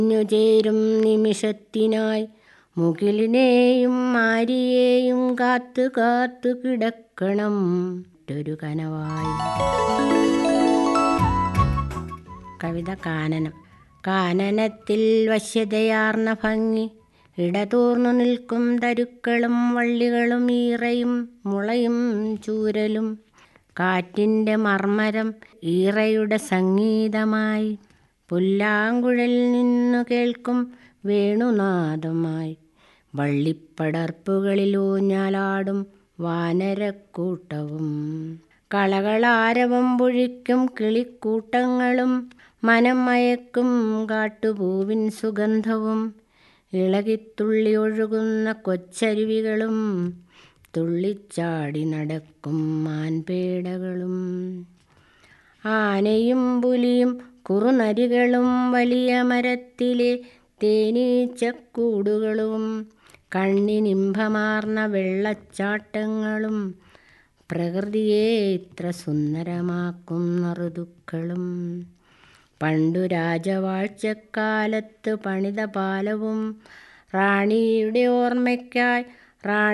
ചേരും നിമിഷത്തിനായി മുകിലിനെയും മാരിയെയും കാത്തു കാത്തു കിടക്കണം ഒരു കനവായി കവിത കാനനം കാനനത്തിൽ വശ്യതയാർന്ന ഭംഗി ഇടതൂർന്നു നിൽക്കും തരുക്കളും വള്ളികളും ഈറയും മുളയും ചൂരലും കാറ്റിൻ്റെ മർമരം ഈറയുടെ സംഗീതമായി പുല്ലാങ്കുഴൽ നിന്നു കേൾക്കും വേണുനാദമായി വള്ളിപ്പടർപ്പുകളിൽ ഊഞ്ഞാലാടും വാനരക്കൂട്ടവും കളകളാരവം പൊഴിക്കും കിളിക്കൂട്ടങ്ങളും മനം മയക്കും കാട്ടുപൂവിൻ സുഗന്ധവും ഇളകിത്തുള്ളി ഒഴുകുന്ന കൊച്ചരുവികളും തുള്ളിച്ചാടി നടക്കും മാൻപേടകളും ആനയും പുലിയും കുറുനരികളും വലിയ മരത്തിലെ തേനീച്ചക്കൂടുകളും കണ്ണിനിമ്പമാർന്ന വെള്ളച്ചാട്ടങ്ങളും പ്രകൃതിയെ ഇത്ര സുന്ദരമാക്കുന്ന ഋതുക്കളും പണ്ടു രാജവാഴ്ചക്കാലത്ത് പണിത പാലവും റാണിയുടെ ഓർമ്മയ്ക്കായി റാണി